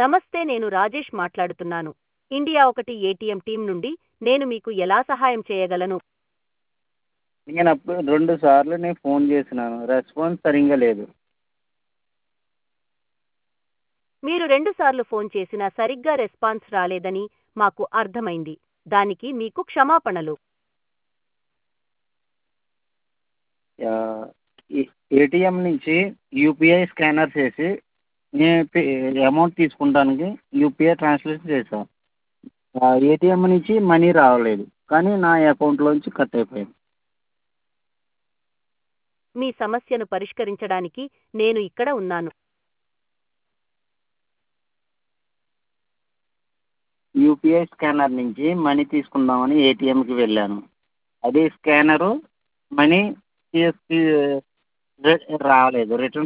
నమస్తే నేను రాజేష్ మాట్లాడుతున్నాను ఇండియా ఒకటి ఏటీఎం టీం నుండి నేను మీకు ఎలా సహాయం చేయగలను నేను అప్పుడు రెండు సార్లు నేను ఫోన్ చేసినాను రెస్పాన్స్ సరిగ్గా లేదు మీరు రెండుసార్లు ఫోన్ చేసినా సరిగ్గా రెస్పాన్స్ రాలేదని మాకు అర్థమైంది దానికి మీకు క్షమాపణలు ఏటీఎం నుంచి యూపీఐ స్కానర్ చేసి నేను పే అమౌంట్ తీసుకుంటానికి యూపీఐ ట్రాన్స్లేషన్ చేశాను ఏటీఎం నుంచి మనీ రాలేదు కానీ నా అకౌంట్లోంచి కట్ అయిపోయింది మీ సమస్యను పరిష్కరించడానికి నేను ఇక్కడ ఉన్నాను యూపీఐ స్కానర్ నుంచి మనీ తీసుకుందామని ఏటీఎంకి వెళ్ళాను అదే స్కానరు మనీ రాలేదు రిటర్న్